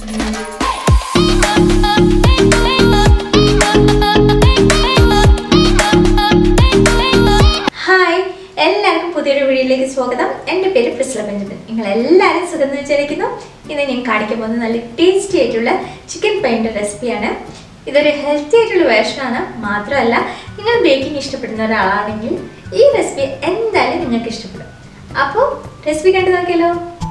hi എല്ലാവർക്കും പുതിയൊരു വീഡിയോയിലേക്ക് സ്വാഗതം എൻ്റെ പേര് പ്രിസ്ല ബെഞ്ചമിൻ നിങ്ങൾ എല്ലാവരും സുഖം എന്ന് വിചാരിക്കുന്നു ഇന്ന് ഞാൻ കാണിക്കാൻ പോകുന്നത് നല്ല ടേസ്റ്റി ആയിട്ടുള്ള ചിക്കൻ പെയിൻ്റെ റെസിപ്പിയാണ് ഇതൊരു ഹെൽത്തി ആയിട്ടുള്ള വേർഷനാണ് മാത്രമല്ല നിങ്ങൾ ബേക്കിംഗ് ഇഷ്ടപ്പെടുന്ന ഒരാളാണെങ്കിൽ ഈ റെസിപ്പി എന്തായാലും നിങ്ങൾക്ക് ഇഷ്ടപ്പെടും അപ്പോൾ റെസിപ്പി കണ്ടു നോക്കിയല്ലോ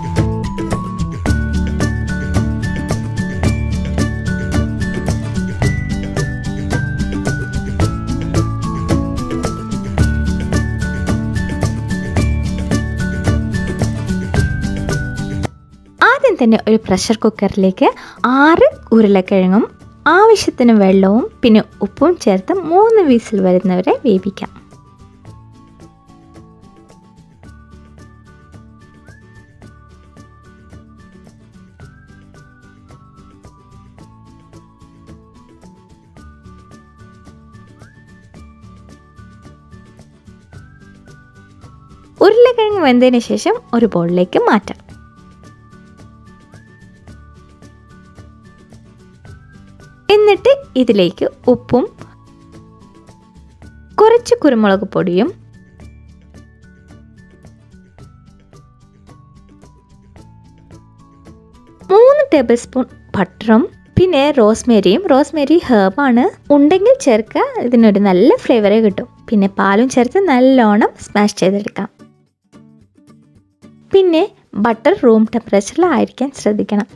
ആദ്യം തന്നെ ഒരു പ്രഷർ കുക്കറിലേക്ക് ആറ് ഉരുളക്കിഴങ്ങും ആവശ്യത്തിന് വെള്ളവും പിന്നെ ഉപ്പും ചേർത്ത് മൂന്ന് വീസിൽ വരുന്നവരെ വേവിക്കാം ഉരുളക്കിഴങ്ങ് വെന്തതിന് ശേഷം ഒരു ബോളിലേക്ക് മാറ്റാം എന്നിട്ട് ഇതിലേക്ക് ഉപ്പും കുറച്ച് കുരുമുളക് പൊടിയും മൂന്ന് ടേബിൾ സ്പൂൺ ബട്ടറും പിന്നെ റോസ്മേരിയും റോസ്മേരി ഹേർബാണ് ഉണ്ടെങ്കിൽ ചേർക്കുക ഇതിനൊരു നല്ല ഫ്ലേവറേ കിട്ടും പിന്നെ പാലും ചേർത്ത് നല്ലോണം സ്മാഷ് ചെയ്തെടുക്കാം പിന്നെ ബട്ടർ റൂം ടെമ്പറേച്ചറിലായിരിക്കാൻ ശ്രദ്ധിക്കണം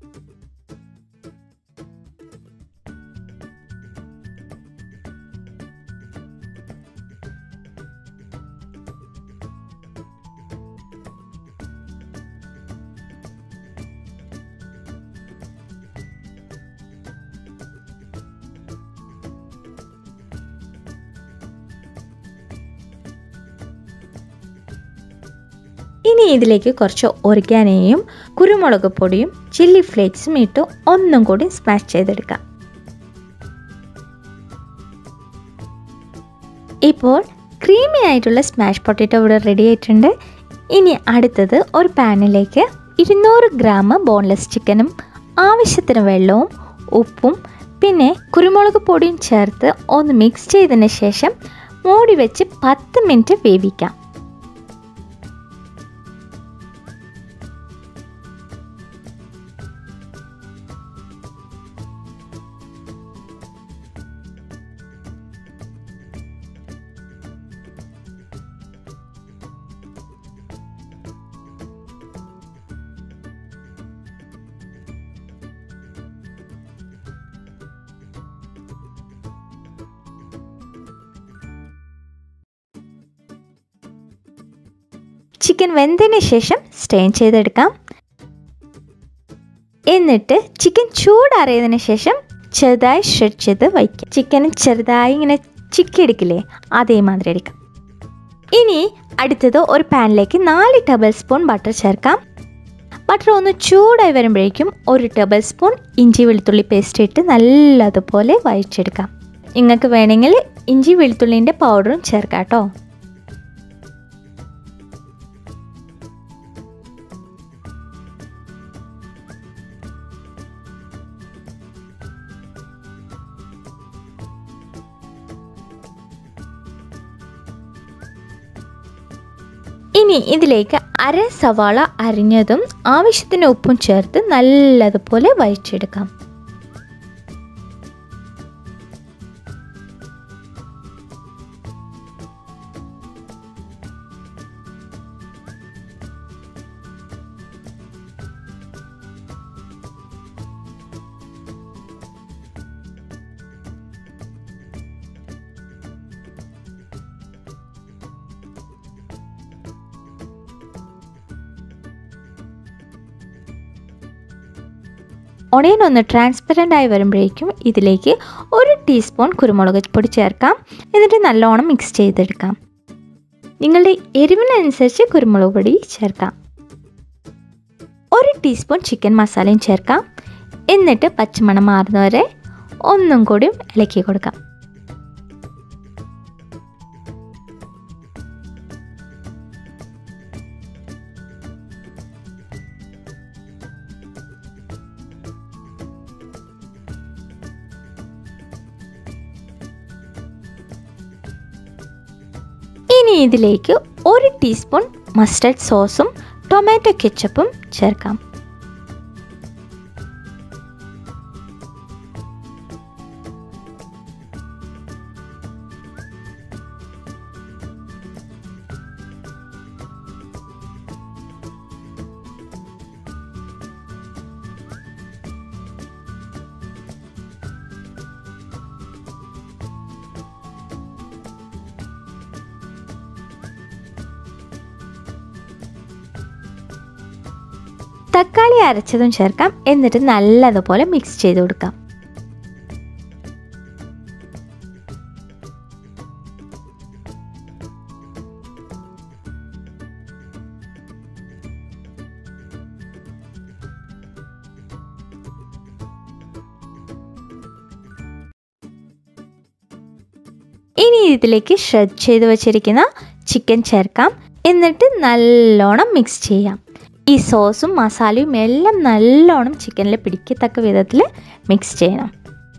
ഇനി ഇതിലേക്ക് കുറച്ച് ഒറിഗാനയും കുരുമുളക് പൊടിയും ചില്ലി ഫ്ലേക്സും ഇട്ട് ഒന്നും കൂടി സ്മാഷ് ചെയ്തെടുക്കാം ഇപ്പോൾ ക്രീമി ആയിട്ടുള്ള സ്മാഷ് പൊട്ടറ്റോ ഇവിടെ റെഡി ആയിട്ടുണ്ട് ഇനി അടുത്തത് ഒരു പാനിലേക്ക് ഇരുന്നൂറ് ഗ്രാം ബോൺലെസ് ചിക്കനും ആവശ്യത്തിന് വെള്ളവും ഉപ്പും പിന്നെ കുരുമുളക് പൊടിയും ചേർത്ത് ഒന്ന് മിക്സ് ചെയ്തതിന് ശേഷം മൂടി വെച്ച് പത്ത് മിനിറ്റ് വേവിക്കാം ചിക്കൻ വെന്തതിന് ശേഷം സ്റ്റെയിൻ ചെയ്തെടുക്കാം എന്നിട്ട് ചിക്കൻ ചൂടാറിയതിന് ശേഷം ചെറുതായി ഷ്രെഡ് ചെയ്ത് വയ്ക്കാം ചിക്കൻ ചെറുതായി ഇങ്ങനെ ചിക്കി എടുക്കില്ലേ അതേമാതിരി എടുക്കാം ഇനി അടുത്തത് ഒരു പാനിലേക്ക് നാല് ടേബിൾ സ്പൂൺ ബട്ടർ ചേർക്കാം ബട്ടർ ഒന്ന് ചൂടായി വരുമ്പോഴേക്കും ഒരു ടേബിൾ സ്പൂൺ ഇഞ്ചി വെളുത്തുള്ളി പേസ്റ്റ് ഇട്ട് നല്ലതുപോലെ വഴിച്ചെടുക്കാം നിങ്ങൾക്ക് വേണമെങ്കിൽ ഇഞ്ചി വെളുത്തുള്ളിൻ്റെ പൗഡറും ചേർക്കാം കേട്ടോ ഇനി ഇതിലേക്ക് അര സവാള അരിഞ്ഞതും ആവശ്യത്തിന് ഉപ്പും ചേർത്ത് നല്ലതുപോലെ വഴിച്ചെടുക്കാം ഒണിയൻ ഒന്ന് ട്രാൻസ്പെറൻ്റ് ആയി വരുമ്പോഴേക്കും ഇതിലേക്ക് ഒരു ടീസ്പൂൺ കുരുമുളക് പൊടി ചേർക്കാം എന്നിട്ട് നല്ലോണം മിക്സ് ചെയ്തെടുക്കാം നിങ്ങളുടെ എരിവിനനുസരിച്ച് കുരുമുളക് പൊടി ചേർക്കാം ഒരു ടീസ്പൂൺ ചിക്കൻ മസാലയും ചേർക്കാം എന്നിട്ട് പച്ചമണം മാറുന്നവരെ ഒന്നും കൂടി ഇളക്കി കൊടുക്കാം ഇനി ഇതിലേക്ക് ഒരു ടീസ്പൂൺ മസ്റ്റർഡ് സോസും ടൊമാറ്റോ കെച്ചപ്പും ചേർക്കാം തക്കാളി അരച്ചതും ചേർക്കാം എന്നിട്ട് നല്ലതുപോലെ മിക്സ് ചെയ്ത് കൊടുക്കാം ഇനി ഇതിലേക്ക് ഷ്രെഡ് ചെയ്ത് വെച്ചിരിക്കുന്ന ചിക്കൻ ചേർക്കാം എന്നിട്ട് നല്ലോണം മിക്സ് ചെയ്യാം ഈ സോസും മസാലയും എല്ലാം നല്ലോണം ചിക്കനിൽ പിടിക്കത്തക്ക വിധത്തിൽ മിക്സ് ചെയ്യണം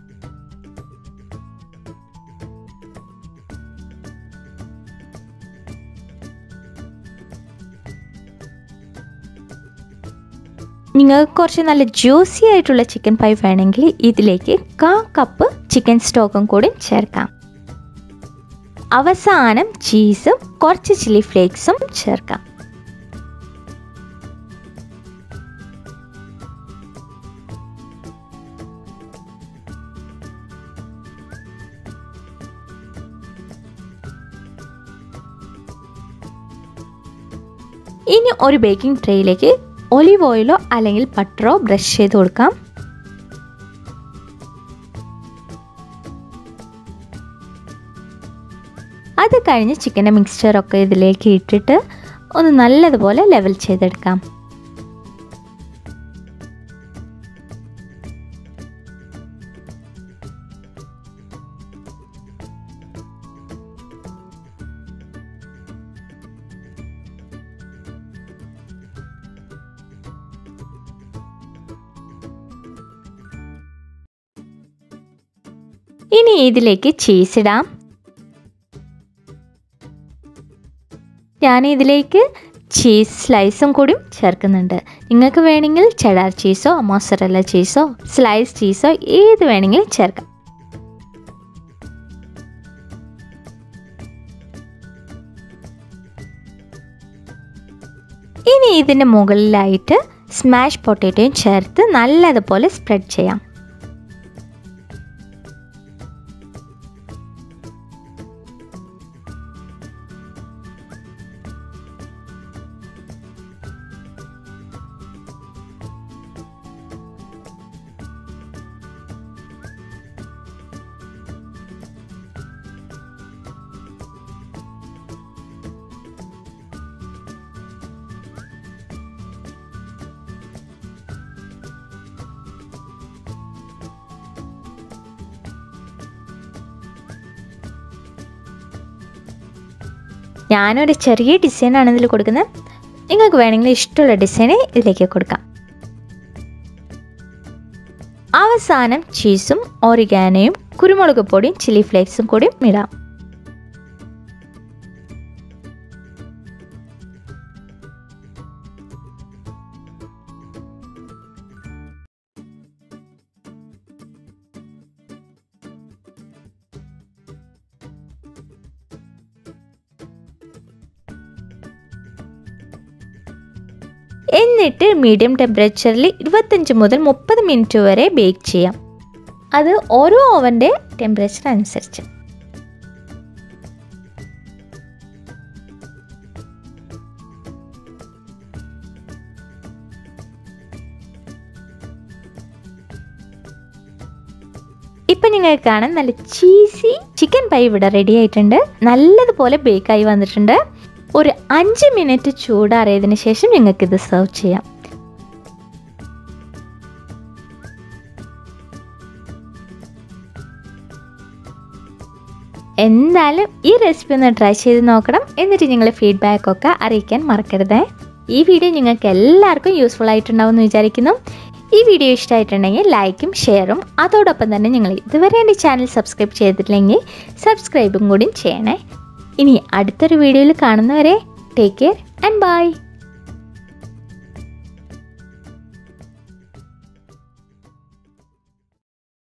നിങ്ങൾക്ക് കുറച്ച് നല്ല ജ്യൂസി ആയിട്ടുള്ള ചിക്കൻ പൈ വേണമെങ്കിൽ ഇതിലേക്ക് കാ കപ്പ് ചിക്കൻ സ്റ്റോക്കും കൂടി ചേർക്കാം അവസാനം ചീസും കുറച്ച് ചില്ലി ഫ്ലേക്സും ചേർക്കാം ഇനി ഒരു ബേക്കിംഗ് ട്രേയിലേക്ക് ഒലിവ് ഓയിലോ അല്ലെങ്കിൽ ബട്ടറോ ബ്രഷ് ചെയ്ത് കൊടുക്കാം അത് കഴിഞ്ഞ് ചിക്കൻ്റെ മിക്സ്ചറൊക്കെ ഇതിലേക്ക് ഇട്ടിട്ട് ഒന്ന് നല്ലതുപോലെ ലെവൽ ചെയ്തെടുക്കാം ഇനി ഇതിലേക്ക് ചീസ് ഇടാം ഞാൻ ഇതിലേക്ക് ചീസ് സ്ലൈസും കൂടി ചേർക്കുന്നുണ്ട് നിങ്ങൾക്ക് വേണമെങ്കിൽ ചെഡാർ ചീസോ മൊസറല്ല ചീസോ സ്ലൈസ് ചീസോ ഏത് വേണമെങ്കിലും ചേർക്കാം ഇനി ഇതിൻ്റെ മുകളിലായിട്ട് സ്മാഷ് പൊട്ടേറ്റോയും ചേർത്ത് നല്ലതുപോലെ സ്പ്രെഡ് ചെയ്യാം ഞാനൊരു ചെറിയ ഡിസൈനാണ് ഇതിൽ കൊടുക്കുന്നത് നിങ്ങൾക്ക് വേണമെങ്കിൽ ഇഷ്ടമുള്ള ഡിസൈന് ഇതിലേക്ക് കൊടുക്കാം അവസാനം ചീസും ഓറിഗാനയും കുരുമുളക് പൊടിയും ചില്ലി ഫ്ലേക്സും കൂടി ഇടാം എന്നിട്ട് മീഡിയം ടെമ്പറേച്ചറിൽ ഇരുപത്തഞ്ച് മുതൽ മുപ്പത് മിനിറ്റ് വരെ ബേക്ക് ചെയ്യാം അത് ഓരോ ഓവൻ്റെ ടെമ്പറേച്ചർ അനുസരിച്ച് ഇപ്പം നിങ്ങൾക്ക് കാണാൻ നല്ല ചീസി ചിക്കൻ പൈ ഇവിടെ റെഡി ആയിട്ടുണ്ട് നല്ലതുപോലെ ബേക്കായി വന്നിട്ടുണ്ട് ഒരു അഞ്ച് മിനിറ്റ് ചൂടാറിയതിന് ശേഷം നിങ്ങൾക്ക് ഇത് സെർവ് ചെയ്യാം എന്തായാലും ഈ റെസിപ്പി ഒന്ന് ട്രൈ ചെയ്ത് നോക്കണം എന്നിട്ട് നിങ്ങളുടെ ഫീഡ്ബാക്ക് ഒക്കെ അറിയിക്കാൻ മറക്കരുതേ ഈ വീഡിയോ നിങ്ങൾക്ക് എല്ലാവർക്കും യൂസ്ഫുൾ ആയിട്ടുണ്ടാവും എന്ന് വിചാരിക്കുന്നു ഈ വീഡിയോ ഇഷ്ടമായിട്ടുണ്ടെങ്കിൽ ലൈക്കും ഷെയറും അതോടൊപ്പം തന്നെ നിങ്ങൾ ഇതുവരെ എൻ്റെ ചാനൽ സബ്സ്ക്രൈബ് ചെയ്തിട്ടില്ലെങ്കിൽ സബ്സ്ക്രൈബും കൂടി ചെയ്യണേ ഇനി അടുത്തൊരു വീഡിയോയിൽ കാണുന്നവരെ ടേക്ക് കെയർ ആൻഡ് ബൈ